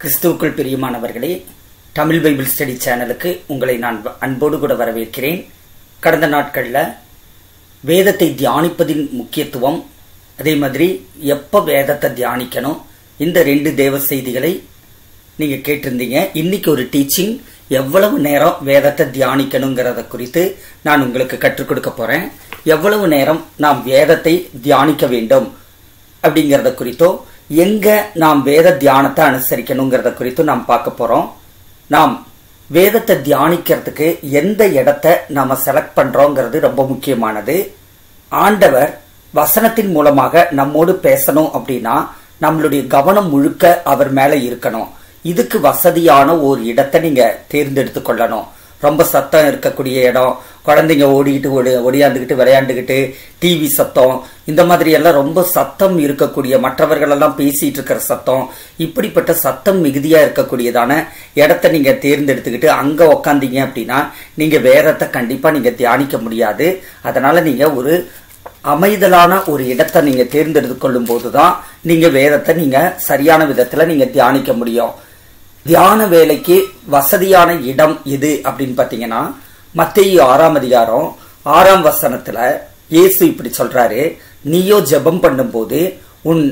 கிறிஸ்துவுக்குள் பிரியமானவர்களே Tamil Bible study சேனலுக்கு உங்களை நான் அன்போடு கூட வரவேற்கிறேன் கடந்த நாட்களில் வேதத்தை தியானிப்பதின் முக்கியத்துவம் அதே மாதிரி எப்போ வேதத்தை தியானிக்கணும் இந்த ரெண்டு தேவ செய்திகளை நீங்க கேட்டிருந்தீங்க இன்னைக்கு ஒரு டீச்சிங் எவ்வளவு நேரம் வேதத்தை தியானிக்கணுங்கிறத குறித்து நான் உங்களுக்கு கற்றுக் கொடுக்க போறேன் எவ்வளவு நேரம் நாம் வேதத்தை தியானிக்க வேண்டும் அப்படிங்கறத குறித்தோ எங்க நாம் வேத தியானத்தை அனுசரிக்கணுங்கிறத குறித்தும் நாம் பார்க்க போறோம் நாம் வேதத்தை தியானிக்கிறதுக்கு எந்த இடத்த நாம செலக்ட் பண்றோங்கிறது ரொம்ப முக்கியமானது ஆண்டவர் வசனத்தின் மூலமாக நம்மோடு பேசணும் அப்படின்னா நம்மளுடைய கவனம் முழுக்க அவர் மேல இருக்கணும் இதுக்கு வசதியான ஒரு இடத்தை நீங்க தேர்ந்தெடுத்து கொள்ளணும் ரொம்ப சத்தம் இருக்கக்கூடிய இடம் குழந்தைங்க ஓடிக்கிட்டு ஓடி ஒடியாந்துக்கிட்டு விளையாண்டுக்கிட்டு டிவி சத்தம் இந்த மாதிரி எல்லாம் ரொம்ப சத்தம் இருக்கக்கூடிய மற்றவர்கள் எல்லாம் பேசிட்டு இருக்கிற சத்தம் இப்படிப்பட்ட சத்தம் மிகுதியா இருக்கக்கூடியதான இடத்த நீங்க தேர்ந்தெடுத்துக்கிட்டு அங்க உக்காந்தீங்க அப்படின்னா நீங்க வேதத்தை கண்டிப்பா நீங்க தியானிக்க முடியாது அதனால நீங்க ஒரு அமைதலான ஒரு இடத்தை நீங்க தேர்ந்தெடுத்து கொள்ளும் போதுதான் நீங்க வேதத்தை நீங்க சரியான விதத்துல நீங்க தியானிக்க முடியும் தியான வேலைக்கு வசதியான இடம் எது அப்படின்னு பாத்தீங்கன்னா மத்திய ஆறாம் அதிகாரம் ஆறாம் வசனத்துல இயேசு இப்படி சொல்றாரு நீயோ ஜெபம் பண்ணும்போது உன்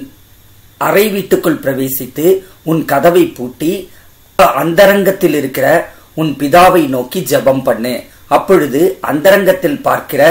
அறை வீட்டுக்குள் பிரவேசித்து உன் கதவை பூட்டி அந்தரங்கத்தில் இருக்கிற உன் பிதாவை நோக்கி ஜெபம் பண்ணு அப்பொழுது அந்தரங்கத்தில் பார்க்கிற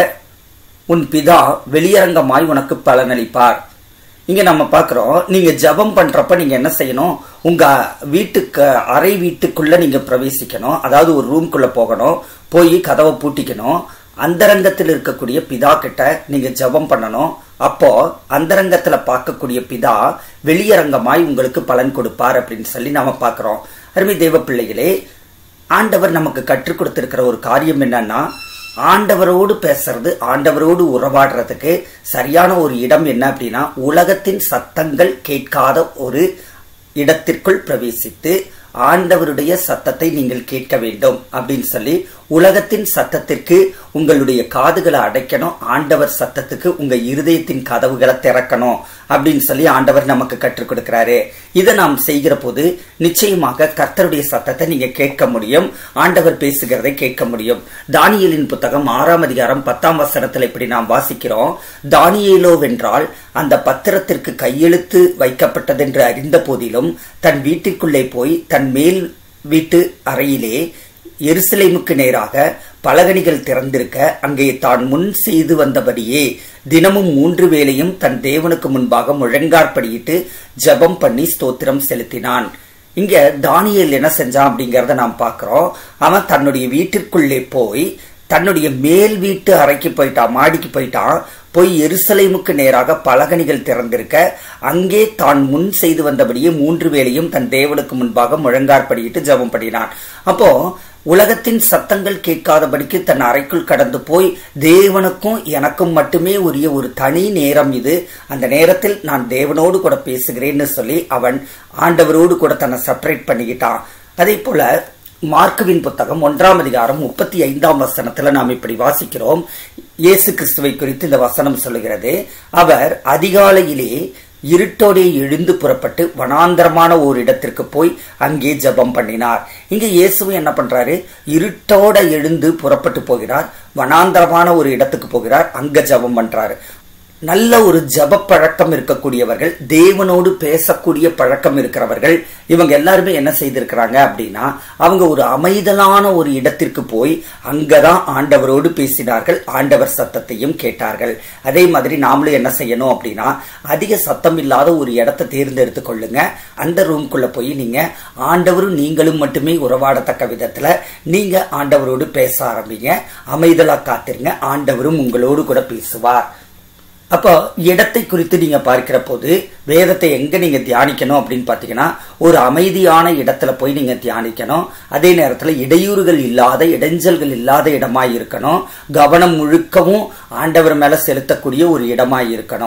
உன் பிதா வெளியரங்கமாய் உனக்கு பலனளிப்பார் இங்க நம்ம பாக்குறோம் நீங்க ஜபம் பண்றப்ப நீங்க என்ன செய்யணும் உங்க வீட்டுக்கு அறை வீட்டுக்குள்ள நீங்க பிரவேசிக்கணும் அதாவது ஒரு ரூம்குள்ள போகணும் போய் கதவை பூட்டிக்கணும் அந்தரங்கத்தில் இருக்கக்கூடிய பிதா கிட்ட நீங்க ஜபம் பண்ணணும் அப்போ அந்தரங்கத்துல பார்க்கக்கூடிய பிதா வெளியரங்கமாய் உங்களுக்கு பலன் கொடுப்பார் அப்படின்னு சொல்லி நாம பாக்குறோம் அருமை தேவ பிள்ளைகளே ஆண்டவர் நமக்கு கற்றுக் கொடுத்திருக்கிற ஒரு காரியம் என்னன்னா ஆண்டவரோடு பேசுறது ஆண்டவரோடு உறவாடுறதுக்கு சரியான ஒரு இடம் என்ன அப்படின்னா உலகத்தின் சத்தங்கள் கேட்காத ஒரு இடத்திற்குள் பிரவேசித்து ஆண்டவருடைய சத்தத்தை நீங்கள் கேட்க வேண்டும் அப்படின்னு சொல்லி உலகத்தின் சத்தத்திற்கு உங்களுடைய காதுகளை அடைக்கணும் ஆண்டவர் சத்தத்துக்கு உங்க இருதயத்தின் கதவுகளை திறக்கணும் அப்படின்னு சொல்லி ஆண்டவர் நமக்கு கற்றுக் கொடுக்கிறாரு இதை நாம் செய்கிற போது நிச்சயமாக கர்த்தருடைய சத்தத்தை நீங்க கேட்க முடியும் ஆண்டவர் பேசுகிறதை கேட்க முடியும் தானியலின் புத்தகம் ஆறாம் அதிகாரம் பத்தாம் வசனத்தில் இப்படி நாம் வாசிக்கிறோம் தானியேலோ வென்றால் அந்த பத்திரத்திற்கு கையெழுத்து வைக்கப்பட்டதென்று அறிந்த போதிலும் தன் வீட்டிற்குள்ளே போய் தன் மேல் வீட்டு அறையிலே எருசலேமுக்கு நேராக பலகணிகள் திறந்திருக்க அங்கே தான் முன் செய்து வந்தபடியே தினமும் மூன்று வேளையும் தன் தேவனுக்கு முன்பாக முழங்கார்படியிட்டு ஜபம் பண்ணி ஸ்தோத்திரம் செலுத்தினான் இங்க தானியல் என்ன செஞ்சான் அப்படிங்கறத நாம் பாக்குறோம் அவன் தன்னுடைய வீட்டிற்குள்ளே போய் தன்னுடைய மேல் வீட்டு அறைக்கு போயிட்டான் மாடிக்கு போயிட்டான் போய் எருசலேமுக்கு நேராக பலகணிகள் திறந்திருக்க அங்கே தான் முன் செய்து வந்தபடியே மூன்று வேளையும் தன் தேவனுக்கு முன்பாக முழங்கார்படியிட்டு ஜபம் பண்ணினான் அப்போ உலகத்தின் சத்தங்கள் கேட்காதபடிக்கு தன் அறைக்குள் கடந்து போய் தேவனுக்கும் எனக்கும் மட்டுமே உரிய ஒரு தனி நேரம் இது அந்த நேரத்தில் நான் தேவனோடு கூட பேசுகிறேன்னு சொல்லி அவன் ஆண்டவரோடு கூட தன்னை செப்பரேட் பண்ணிக்கிட்டான் அதே போல மார்க்குவின் புத்தகம் ஒன்றாம் அதிகாரம் முப்பத்தி ஐந்தாம் வசனத்துல நாம் இப்படி வாசிக்கிறோம் இயேசு கிறிஸ்துவை குறித்து இந்த வசனம் சொல்லுகிறது அவர் அதிகாலையிலே இருட்டோடே எழுந்து புறப்பட்டு வனாந்தரமான ஒரு இடத்திற்கு போய் அங்கே ஜபம் பண்ணினார் இங்க இயேசுவும் என்ன பண்றாரு இருட்டோட எழுந்து புறப்பட்டு போகிறார் வனாந்தரமான ஒரு இடத்துக்கு போகிறார் அங்க ஜபம் பண்றாரு நல்ல ஒரு ஜப பழக்கம் இருக்கக்கூடியவர்கள் தேவனோடு பேசக்கூடிய பழக்கம் இருக்கிறவர்கள் இவங்க எல்லாருமே என்ன செய்திருக்கிறாங்க அப்படின்னா அவங்க ஒரு அமைதலான ஒரு இடத்திற்கு போய் அங்கதான் ஆண்டவரோடு பேசினார்கள் ஆண்டவர் சத்தத்தையும் கேட்டார்கள் அதே மாதிரி நாமளும் என்ன செய்யணும் அப்படின்னா அதிக சத்தம் இல்லாத ஒரு இடத்த தேர்ந்தெடுத்து கொள்ளுங்க அந்த ரூம்குள்ள போய் நீங்க ஆண்டவரும் நீங்களும் மட்டுமே உறவாடத்தக்க விதத்துல நீங்க ஆண்டவரோடு பேச ஆரம்பிங்க அமைதலா காத்திருங்க ஆண்டவரும் உங்களோடு கூட பேசுவார் அப்போ இடத்தை குறித்து நீங்க பார்க்கிற போது வேதத்தை எங்க நீங்க தியானிக்கணும் அப்படின்னு பாத்தீங்கன்னா ஒரு அமைதியான இடத்துல போய் நீங்க தியானிக்கணும் அதே நேரத்துல இடையூறுகள் இல்லாத இடைஞ்சல்கள் இல்லாத இடமாய் இருக்கணும் கவனம் முழுக்கவும் ஆண்டவர் மேல செலுத்தக்கூடிய ஒரு இடமாய் இருக்கணும்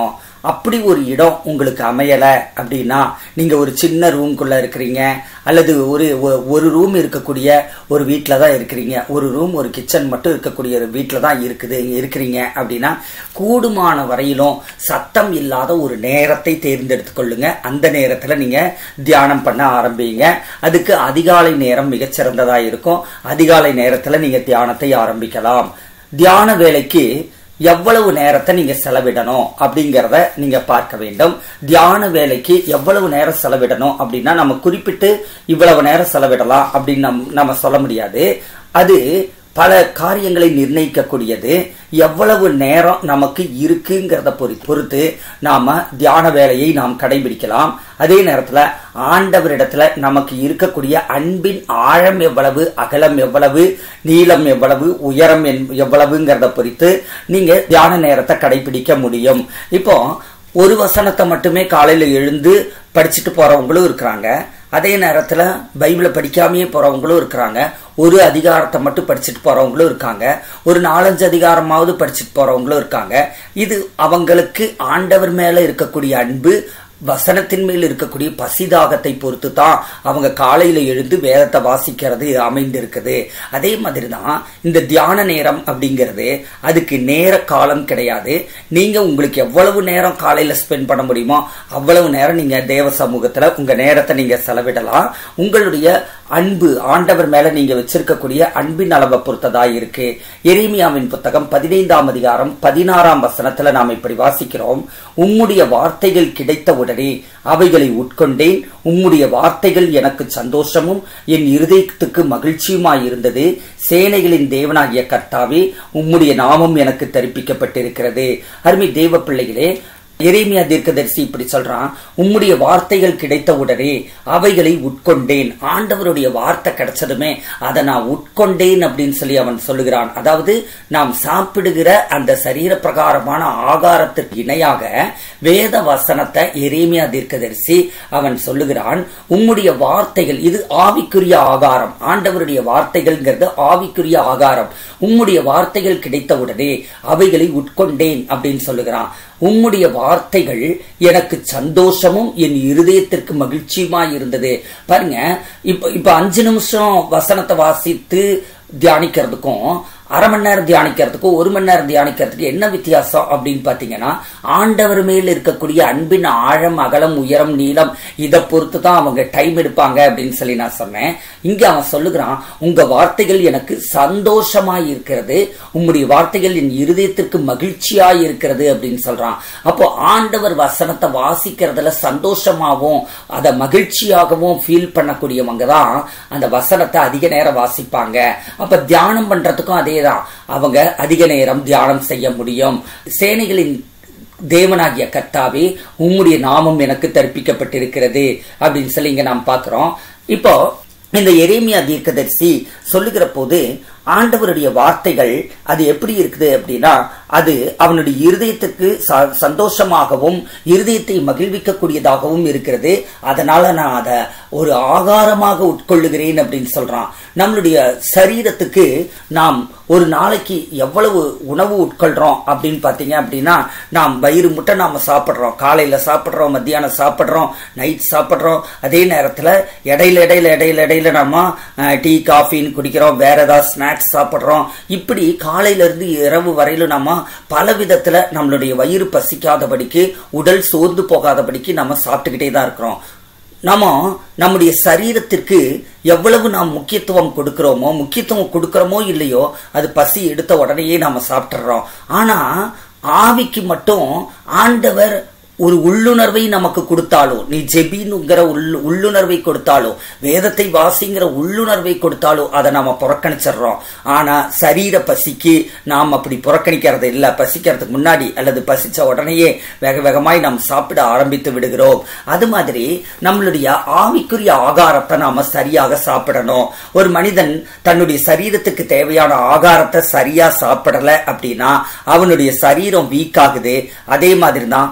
அப்படி ஒரு இடம் உங்களுக்கு அமையல அப்படின்னா நீங்க ஒரு சின்ன ரூம்குள்ள இருக்கிறீங்க அல்லது ஒரு ஒ- ஒரு ரூம் இருக்கக்கூடிய ஒரு வீட்டில் தான் இருக்கிறீங்க ஒரு ரூம் ஒரு கிச்சன் மட்டும் இருக்கக்கூடிய ஒரு வீட்டில் தான் இருக்குது இருக்கிறீங்க அப்படின்னா கூடுமான வரையிலும் சத்தம் இல்லாத ஒரு நேரத்தை தேர்ந்தெடுத்துக் கொள்ளுங்க அந்த நேரத்தில் நீங்க தியானம் பண்ண ஆரம்பிங்க அதுக்கு அதிகாலை நேரம் மிகச்சிறந்ததா இருக்கும் அதிகாலை நேரத்தில் நீங்க தியானத்தை ஆரம்பிக்கலாம் தியான வேலைக்கு எவ்வளவு நேரத்தை நீங்க செலவிடணும் அப்படிங்கறத நீங்க பார்க்க வேண்டும் தியான வேலைக்கு எவ்வளவு நேரம் செலவிடணும் அப்படின்னா நம்ம குறிப்பிட்டு இவ்வளவு நேரம் செலவிடலாம் அப்படின்னு நம்- நம்ம சொல்ல முடியாது அது பல காரியங்களை நிர்ணயிக்கக்கூடியது எவ்வளவு நேரம் நமக்கு இருக்குங்கிறத பொறுத்து பொறுத்து நாம தியான வேலையை நாம் கடைபிடிக்கலாம் அதே நேரத்துல ஆண்டவரிடத்துல நமக்கு இருக்கக்கூடிய அன்பின் ஆழம் எவ்வளவு அகலம் எவ்வளவு நீளம் எவ்வளவு உயரம் என்- எவ்வளவுங்கிறத பொறுத்து நீங்க தியான நேரத்தை கடைபிடிக்க முடியும் இப்போ ஒரு வசனத்தை மட்டுமே காலையில எழுந்து படிச்சுட்டு போறவங்களும் இருக்கிறாங்க அதே நேரத்துல பைபிளை படிக்காமயே போறவங்களும் இருக்கிறாங்க ஒரு அதிகாரத்தை மட்டும் படிச்சுட்டு போறவங்களும் இருக்காங்க ஒரு நாலஞ்சு அதிகாரமாவது படிச்சுட்டு போறவங்களும் இருக்காங்க இது அவங்களுக்கு ஆண்டவர் மேல இருக்கக்கூடிய அன்பு வசனத்தின் மேல் இருக்கக்கூடிய பசிதாகத்தை பொறுத்து தான் அவங்க காலையில எழுந்து வேதத்தை வாசிக்கிறது அமைந்திருக்குது அதே மாதிரி தான் இந்த தியான நேரம் அப்படிங்கிறது அதுக்கு நேர காலம் கிடையாது நீங்க உங்களுக்கு எவ்வளவு நேரம் காலையில ஸ்பெண்ட் பண்ண முடியுமோ அவ்வளவு நேரம் நீங்க தேவ சமூகத்துல உங்க நேரத்தை நீங்க செலவிடலாம் உங்களுடைய அன்பு ஆண்டவர் மேல நீங்க வச்சிருக்கக்கூடிய அன்பின் அளவை பொறுத்ததா இருக்கு எரேமியாவின் புத்தகம் பதினைந்தாம் அதிகாரம் பதினாறாம் வசனத்துல நாம் இப்படி வாசிக்கிறோம் உம்முடைய வார்த்தைகள் கிடைத்த உடனே அவைகளை உட்கொண்டேன் உம்முடைய வார்த்தைகள் எனக்கு சந்தோஷமும் என் இருதயத்துக்கு மகிழ்ச்சியுமாய் இருந்தது சேனைகளின் தேவனாகிய கர்த்தாவே உம்முடைய நாமம் எனக்கு தரிப்பிக்கப்பட்டிருக்கிறது அருமை தேவ பிள்ளைகளே எரேமியா தீர்க்கதரிசி இப்படி சொல்றான் உம்முடைய வார்த்தைகள் கிடைத்த உடனே அவைகளை உட்கொண்டேன் ஆண்டவருடைய வார்த்தை கிடைச்சதுமே அதை நான் உட்கொண்டேன் அப்படின்னு சொல்லி அவன் சொல்லுகிறான் அதாவது நாம் சாப்பிடுகிற அந்த சரீர பிரகாரமான ஆகாரத்திற்கு இணையாக வேத வசனத்தை எரேமியா தீர்க்கதரிசி அவன் சொல்லுகிறான் உம்முடைய வார்த்தைகள் இது ஆவிக்குரிய ஆகாரம் ஆண்டவருடைய வார்த்தைகள்ங்கிறது ஆவிக்குரிய ஆகாரம் உம்முடைய வார்த்தைகள் கிடைத்தவுடனே அவைகளை உட்கொண்டேன் அப்படின்னு சொல்லுகிறான் உம்முடைய வார்த்தைகள் எனக்கு சந்தோஷமும் என் இருதயத்திற்கு மகிழ்ச்சியுமாய் இருந்தது பாருங்க இப்ப இப்ப அஞ்சு நிமிஷம் வசனத்தை வாசித்து தியானிக்கிறதுக்கும் அரை மணி நேரம் தியானிக்கிறதுக்கும் ஒரு மணி நேரம் தியானிக்கிறதுக்கு என்ன வித்தியாசம் அப்படின்னு பாத்தீங்கன்னா ஆண்டவர் மேல் இருக்கக்கூடிய அன்பின் ஆழம் அகலம் உயரம் நீளம் இதை பொறுத்து தான் அவங்க டைம் எடுப்பாங்க அப்படின்னு சொல்லி நான் சொன்னேன் இங்க அவன் சொல்லுகிறான் உங்க வார்த்தைகள் எனக்கு சந்தோஷமாய் இருக்கிறது உம்முடைய வார்த்தைகள் என் இருதயத்திற்கு மகிழ்ச்சியாய் இருக்கிறது அப்படின்னு சொல்றான் அப்போ ஆண்டவர் வசனத்தை வாசிக்கிறதுல சந்தோஷமாகவும் அதை மகிழ்ச்சியாகவும் ஃபீல் பண்ணக்கூடியவங்க தான் அந்த வசனத்தை அதிக நேரம் வாசிப்பாங்க அப்ப தியானம் பண்றதுக்கும் அதேதான் அவங்க அதிக நேரம் தியானம் செய்ய முடியும் சேனைகளின் தேவனாகிய கர்த்தாவே உம்முடைய நாமம் எனக்கு தர்ப்பிக்கப்பட்டிருக்கிறது அப்படின்னு சொல்லி இங்க நாம் பார்க்கிறோம் இப்போ இந்த எரேமியா தீர்க்கதரிசி சொல்லுகிற போது ஆண்டவருடைய வார்த்தைகள் அது எப்படி இருக்குது அப்படின்னா அது அவனுடைய இருதயத்துக்கு ச- சந்தோஷமாகவும் இருதயத்தை மகிழ்விக்கக்கூடியதாகவும் இருக்கிறது அதனால நான் அதை ஒரு ஆகாரமாக உட்கொள்ளுகிறேன் அப்படின்னு சொல்றான் நம்மளுடைய சரீரத்துக்கு நாம் ஒரு நாளைக்கு எவ்வளவு உணவு உட்கொள்றோம் அப்படின்னு பார்த்தீங்க அப்படின்னா நாம் வயிறு முட்டை நாம சாப்பிட்றோம் காலையில சாப்பிட்றோம் மத்தியானம் சாப்பிட்றோம் நைட் சாப்பிட்றோம் அதே நேரத்தில் இடையில இடையில இடையில இடையில நம்ம அஹ், டீ காஃபின்னு குடிக்கிறோம் வேற ஏதாவது ஸ்நாக்ஸ் சாப்பிட்றோம் இப்படி காலையில இருந்து இரவு வரையிலும் நம்ம பல விதத்துல நம்மளுடைய வயிறு பசிக்காதபடிக்கு உடல் சோர்ந்து போகாதபடிக்கு நம்ம சாப்பிட்டுக்கிட்டே தான் இருக்கிறோம் நாம நம்முடைய சரீரத்திற்கு எவ்வளவு நாம் முக்கியத்துவம் கொடுக்கிறோமோ முக்கியத்துவம் கொடுக்கிறோமோ இல்லையோ அது பசி எடுத்த உடனேயே நாம சாப்பிட்டுறோம் ஆனா ஆவிக்கு மட்டும் ஆண்டவர் ஒரு உள்ளுணர்வை நமக்கு கொடுத்தாலும் நீ ஜெபின்னுங்கிற உள் உள்ளுணர்வை கொடுத்தாலும் வேதத்தை வாசிங்கிற உள்ளுணர்வை கொடுத்தாலும் அதை நாம புறக்கணிச்சிடுறோம் ஆனா சரீர பசிக்கு நாம் அப்படி புறக்கணிக்கிறது இல்ல பசிக்கிறதுக்கு முன்னாடி அல்லது பசிச்ச உடனேயே வேக வேகமாய் நாம் சாப்பிட ஆரம்பித்து விடுகிறோம் அது மாதிரி நம்மளுடைய ஆவிக்குரிய ஆகாரத்தை நாம சரியாக சாப்பிடணும் ஒரு மனிதன் தன்னுடைய சரீரத்துக்கு தேவையான ஆகாரத்தை சரியா சாப்பிடல அப்படின்னா அவனுடைய சரீரம் வீக் ஆகுது அதே மாதிரி தான் ஆவி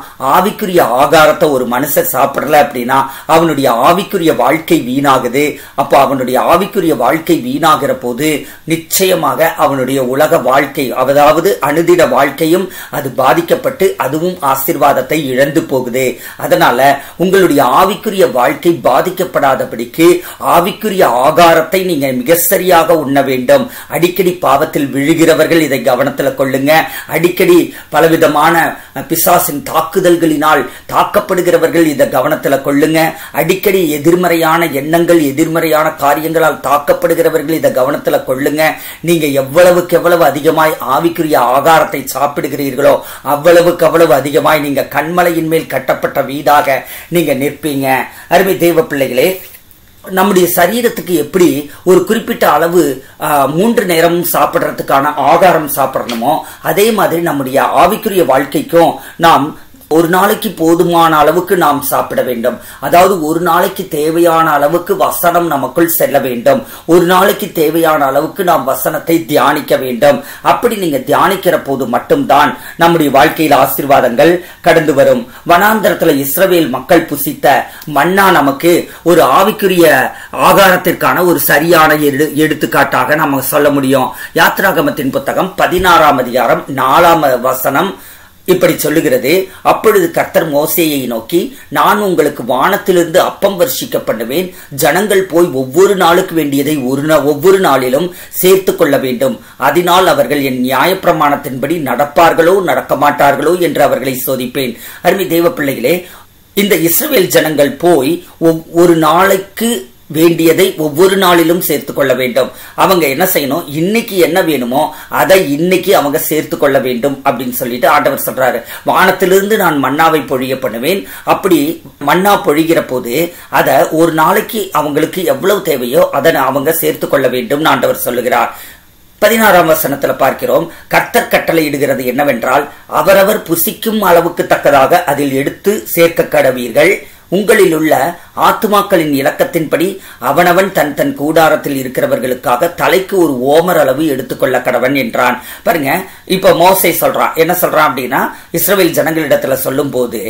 ஆவிக்குரிய ஆகாரத்தை ஒரு மனுஷன் சாப்பிடல அப்படின்னா அவனுடைய ஆவிக்குரிய வாழ்க்கை வீணாகுது அப்போ அவனுடைய ஆவிக்குரிய வாழ்க்கை வீணாகிற போது நிச்சயமாக அவனுடைய உலக வாழ்க்கை அதாவது அனுதின வாழ்க்கையும் அது பாதிக்கப்பட்டு அதுவும் ஆசிர்வாதத்தை இழந்து போகுது அதனால உங்களுடைய ஆவிக்குரிய வாழ்க்கை பாதிக்கப்படாதபடிக்கு ஆவிக்குரிய ஆகாரத்தை நீங்க மிக சரியாக உண்ண வேண்டும் அடிக்கடி பாவத்தில் விழுகிறவர்கள் இதை கவனத்தில் கொள்ளுங்க அடிக்கடி பலவிதமான பிசாசின் தாக்குதல்களினால் தாக்கப்படுகிறவர்கள் இதை கவனத்தில் கொள்ளுங்க அடிக்கடி எதிர்மறையான எண்ணங்கள் எதிர்மறையான காரியங்களால் தாக்கப்படுகிறவர்கள் இதை கவனத்தில் கொள்ளுங்க நீங்க எவ்வளவுக்கு எவ்வளவு அதிகமாய் ஆவிக்குரிய ஆகாரத்தை சாப்பிடுகிறீர்களோ அவ்வளவுக்கு அவ்வளவு அதிகமாய் நீங்க கண்மலையின் மேல் கட்டப்பட்ட வீடாக நீங்க நிற்பீங்க அருமை தெய்வ பிள்ளைகளே நம்முடைய சரீரத்துக்கு எப்படி ஒரு குறிப்பிட்ட அளவு மூன்று நேரம் சாப்பிட்றதுக்கான ஆகாரம் சாப்பிடணுமோ அதே மாதிரி நம்முடைய ஆவிக்குரிய வாழ்க்கைக்கும் நாம் ஒரு நாளைக்கு போதுமான அளவுக்கு நாம் சாப்பிட வேண்டும் அதாவது ஒரு நாளைக்கு தேவையான அளவுக்கு வசனம் நமக்குள் செல்ல வேண்டும் ஒரு நாளைக்கு தேவையான அளவுக்கு நாம் வசனத்தை தியானிக்க வேண்டும் அப்படி நீங்க தியானிக்கிற போது மட்டும்தான் நம்முடைய வாழ்க்கையில் ஆசீர்வாதங்கள் கடந்து வரும் வனாந்தரத்துல இஸ்ரவேல் மக்கள் புசித்த மண்ணா நமக்கு ஒரு ஆவிக்குரிய ஆகாரத்திற்கான ஒரு சரியான எடுத்துக்காட்டாக நம்ம சொல்ல முடியும் யாத்ராகமத்தின் புத்தகம் பதினாறாம் அதிகாரம் நாலாம் வசனம் இப்படி சொல்லுகிறது அப்பொழுது கர்த்தர் மோசேயை நோக்கி நான் உங்களுக்கு வானத்திலிருந்து அப்பம் வர்ஷிக்க பண்ணுவேன் ஜனங்கள் போய் ஒவ்வொரு நாளுக்கு வேண்டியதை ஒரு ஒவ்வொரு நாளிலும் சேர்த்து கொள்ள வேண்டும் அதனால் அவர்கள் என் நியாயப்பிரமாணத்தின்படி நடப்பார்களோ நடக்க மாட்டார்களோ என்று அவர்களை சோதிப்பேன் அருமை தேவ பிள்ளைகளே இந்த இஸ்ரவேல் ஜனங்கள் போய் ஒரு நாளைக்கு வேண்டியதை ஒவ்வொரு நாளிலும் சேர்த்து கொள்ள வேண்டும் அவங்க என்ன செய்யணும் இன்னைக்கு என்ன வேணுமோ அதை இன்னைக்கு அவங்க சேர்த்து கொள்ள வேண்டும் அப்படின்னு சொல்லிட்டு ஆண்டவர் சொல்றாரு வானத்திலிருந்து நான் மன்னாவை பொழிய பண்ணுவேன் அப்படி மன்னா பொழிகிற போது அதை ஒரு நாளைக்கு அவங்களுக்கு எவ்வளவு தேவையோ அதை அவங்க சேர்த்து கொள்ள வேண்டும் ஆண்டவர் சொல்லுகிறார் பதினாறாம் வசனத்துல பார்க்கிறோம் கர்த்தர் கட்டளை இடுகிறது என்னவென்றால் அவரவர் புசிக்கும் அளவுக்கு தக்கதாக அதில் எடுத்து சேர்க்க கடவீர்கள் உங்களில் உள்ள ஆத்துமாக்களின் இலக்கத்தின்படி அவனவன் தன் தன் கூடாரத்தில் இருக்கிறவர்களுக்காக தலைக்கு ஒரு ஓமர் அளவு எடுத்துக்கொள்ள கடவன் என்றான் பாருங்க இப்ப மோசை சொல்றான் என்ன சொல்றான் அப்படின்னா இஸ்ரேல் ஜனங்களிடத்துல சொல்லும் போது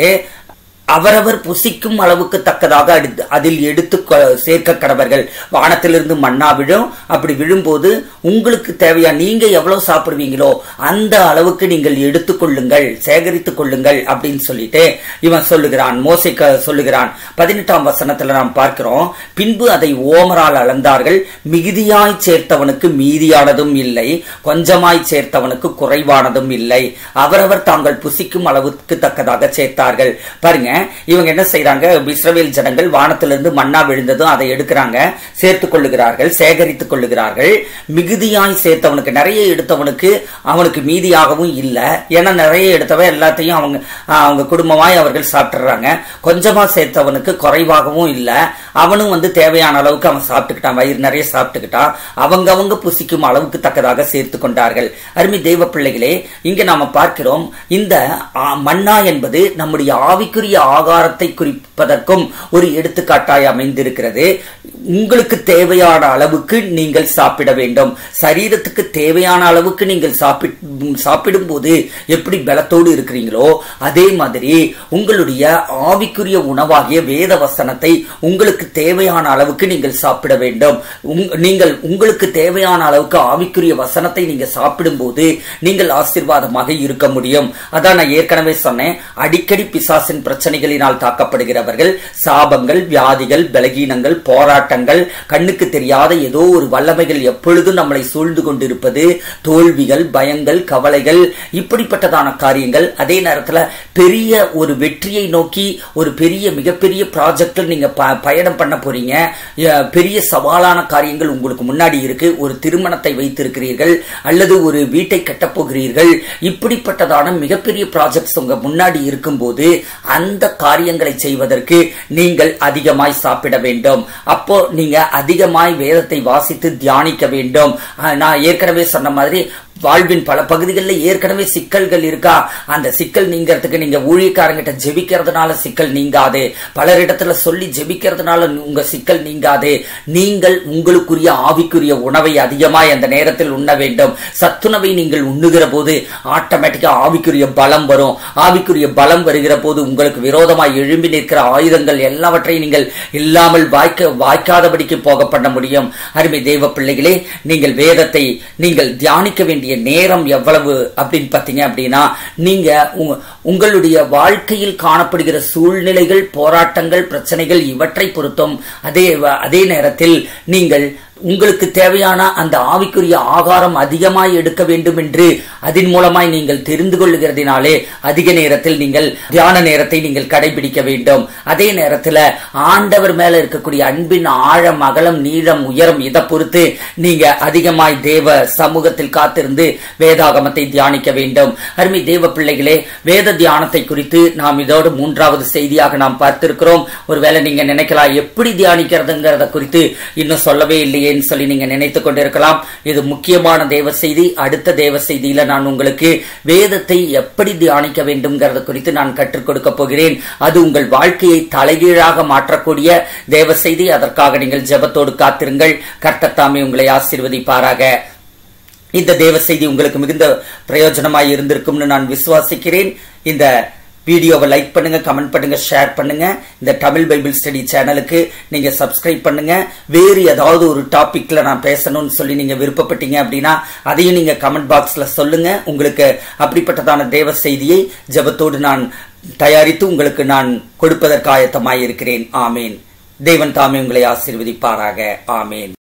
அவரவர் புசிக்கும் அளவுக்கு தக்கதாக அதில் எடுத்து சேர்க்க கடவர்கள் வானத்திலிருந்து மண்ணா விழும் அப்படி விழும்போது உங்களுக்கு தேவையா நீங்க எவ்வளவு சாப்பிடுவீங்களோ அந்த அளவுக்கு நீங்கள் எடுத்துக்கொள்ளுங்கள் சேகரித்துக் கொள்ளுங்கள் அப்படின்னு சொல்லிட்டு இவன் சொல்லுகிறான் மோசை சொல்லுகிறான் பதினெட்டாம் வசனத்துல நாம் பார்க்கிறோம் பின்பு அதை ஓமரால் அளந்தார்கள் மிகுதியாய் சேர்த்தவனுக்கு மீதியானதும் இல்லை கொஞ்சமாய் சேர்த்தவனுக்கு குறைவானதும் இல்லை அவரவர் தாங்கள் புசிக்கும் அளவுக்கு தக்கதாக சேர்த்தார்கள் பாருங்க இவங்க என்ன செய்யறாங்க இஸ்ரவேல் ஜனங்கள் வானத்திலிருந்து மண்ணா விழுந்ததும் அதை எடுக்கிறாங்க சேர்த்துக் கொள்ளுகிறார்கள் சேகரித்துக் கொள்ளுகிறார்கள் மிகுதியாய் சேர்த்தவனுக்கு நிறைய எடுத்தவனுக்கு அவனுக்கு மீதியாகவும் இல்லை ஏன்னா நிறைய எடுத்தவன் எல்லாத்தையும் அவங்க அவங்க குடும்பமாய் அவர்கள் சாப்பிட்டுறாங்க கொஞ்சமா சேர்த்தவனுக்கு குறைவாகவும் இல்லை அவனும் வந்து தேவையான அளவுக்கு அவன் சாப்பிட்டுக்கிட்டான் வயிறு நிறைய சாப்பிட்டுக்கிட்டான் அவங்க அவங்க புசிக்கும் அளவுக்கு தக்கதாக சேர்த்து கொண்டார்கள் அருமை தெய்வ பிள்ளைகளே இங்க நாம பார்க்கிறோம் இந்த மன்னா என்பது நம்முடைய ஆவிக்குரிய ஆகாரத்தை குறிப்பதற்கும் ஒரு எடுத்துக்காட்டாய் அமைந்திருக்கிறது உங்களுக்கு தேவையான அளவுக்கு நீங்கள் சாப்பிட வேண்டும் சரீரத்துக்கு தேவையான அளவுக்கு நீங்கள் சாப்பிடும் போது எப்படி பலத்தோடு இருக்கிறீங்களோ அதே மாதிரி உங்களுடைய ஆவிக்குரிய உணவாகிய வேத வசனத்தை உங்களுக்கு தேவையான அளவுக்கு நீங்கள் சாப்பிட வேண்டும் நீங்கள் உங்களுக்கு தேவையான அளவுக்கு ஆவிக்குரிய வசனத்தை நீங்க சாப்பிடும் போது நீங்கள் ஆசிர்வாதமாக இருக்க முடியும் அதான் நான் ஏற்கனவே சொன்னேன் அடிக்கடி பிசாசின் பிரச்சனைகளினால் தாக்கப்படுகிறவர்கள் சாபங்கள் வியாதிகள் பலகீனங்கள் போராட்டங்கள் கண்ணுக்கு தெரியாத ஏதோ ஒரு வல்லமைகள் எப்பொழுதும் நம்மளை சூழ்ந்து கொண்டிருப்பது தோல்விகள் பயங்கள் கவலைகள் இப்படிப்பட்டதான காரியங்கள் அதே நேரத்தில் பெரிய ஒரு வெற்றியை நோக்கி ஒரு பெரிய மிகப்பெரிய ப்ராஜெக்டில் நீங்க பயணம் பண்ண போறீங்க பெரிய சவாலான காரியங்கள் உங்களுக்கு முன்னாடி இருக்கு ஒரு திருமணத்தை வைத்திருக்கிறீர்கள் அல்லது ஒரு வீட்டை கட்டப் போகிறீர்கள் இப்படிப்பட்டதான மிகப்பெரிய ப்ராஜெக்ட்ஸ் உங்க முன்னாடி இருக்கும்போது அந்த காரியங்களை செய்வதற்கு நீங்கள் அதிகமாய் சாப்பிட வேண்டும் அப்போ நீங்க அதிகமாய் வேதத்தை வாசித்து தியானிக்க வேண்டும் நான் ஏற்கனவே சொன்ன மாதிரி வாழ்வின் பல பகுதிகளில் ஏற்கனவே சிக்கல்கள் இருக்கா அந்த சிக்கல் நீங்கிறதுக்கு நீங்க ஊழியக்காரங்கிட்ட ஜெபிக்கிறதுனால சிக்கல் நீங்காது பலரிடத்துல சொல்லி ஜெபிக்கிறதுனால உங்க சிக்கல் நீங்காது நீங்கள் உங்களுக்குரிய ஆவிக்குரிய உணவை அதிகமாய் அந்த நேரத்தில் உண்ண வேண்டும் சத்துணவை நீங்கள் உண்ணுகிற போது ஆட்டோமேட்டிக்கா ஆவிக்குரிய பலம் வரும் ஆவிக்குரிய பலம் வருகிற போது உங்களுக்கு விரோதமாய் எழும்பி நிற்கிற ஆயுதங்கள் எல்லாவற்றையும் நீங்கள் இல்லாமல் வாய்க்க வாய்க்காதபடிக்கு போக பண்ண முடியும் அருமை தெய்வ பிள்ளைகளே நீங்கள் வேதத்தை நீங்கள் தியானிக்க வேண்டிய நேரம் எவ்வளவு அப்படின்னு பார்த்தீங்க அப்படின்னா நீங்க உங்க- உங்களுடைய வாழ்க்கையில் காணப்படுகிற சூழ்நிலைகள் போராட்டங்கள் பிரச்சனைகள் இவற்றை பொறுத்தும் அதே வ- அதே நேரத்தில் நீங்கள் உங்களுக்கு தேவையான அந்த ஆவிக்குரிய ஆகாரம் அதிகமாய் எடுக்க வேண்டும் என்று அதன் மூலமாய் நீங்கள் தெரிந்து கொள்ளுகிறதினாலே அதிக நேரத்தில் நீங்கள் தியான நேரத்தை நீங்கள் கடைபிடிக்க வேண்டும் அதே நேரத்தில் ஆண்டவர் மேல இருக்கக்கூடிய அன்பின் ஆழம் அகலம் நீளம் உயரம் இதை பொறுத்து நீங்க அதிகமாய் தேவ சமூகத்தில் காத்திருந்து வேதாகமத்தை தியானிக்க வேண்டும் அருமை தேவ பிள்ளைகளே வேத தியானத்தை குறித்து நாம் இதோடு மூன்றாவது செய்தியாக நாம் பார்த்திருக்கிறோம் ஒருவேளை நீங்க நினைக்கலாம் எப்படி தியானிக்கிறதுங்கிறத குறித்து இன்னும் சொல்லவே இல்லையேன்னு சொல்லி நீங்க நினைத்துக் கொண்டிருக்கலாம் இது முக்கியமான தேவ செய்தி அடுத்த தேவ செய்தியில நான் உங்களுக்கு வேதத்தை எப்படி தியானிக்க வேண்டும்ங்கிறத குறித்து நான் கற்றுக் கொடுக்க போகிறேன் அது உங்கள் வாழ்க்கையை தலைகீழாக மாற்றக்கூடிய தேவ செய்தி அதற்காக நீங்கள் ஜெபத்தோடு காத்திருங்கள் கர்த்தத்தாமே உங்களை ஆசீர்வதிப்பாராக இந்த தேவ செய்தி உங்களுக்கு மிகுந்த பிரயோஜனமாய் இருந்திருக்கும்னு நான் விசுவாசிக்கிறேன் இந்த வீடியோவை லைக் பண்ணுங்க கமெண்ட் பண்ணுங்க ஷேர் பண்ணுங்க இந்த தமிழ் பைபிள் ஸ்டடி சேனலுக்கு நீங்க சப்ஸ்கிரைப் பண்ணுங்க வேறு ஏதாவது ஒரு டாபிக்ல நான் பேசணும்னு சொல்லி நீங்க விருப்பப்பட்டீங்க அப்படின்னா அதையும் நீங்க கமெண்ட் பாக்ஸ்ல சொல்லுங்க உங்களுக்கு அப்படிப்பட்டதான தேவ செய்தியை ஜெபத்தோடு நான் தயாரித்து உங்களுக்கு நான் கொடுப்பதற்கு ஆயத்தமாய் இருக்கிறேன் ஆமேன் தேவன் தாமே உங்களை ஆசீர்வதிப்பாராக ஆமேன்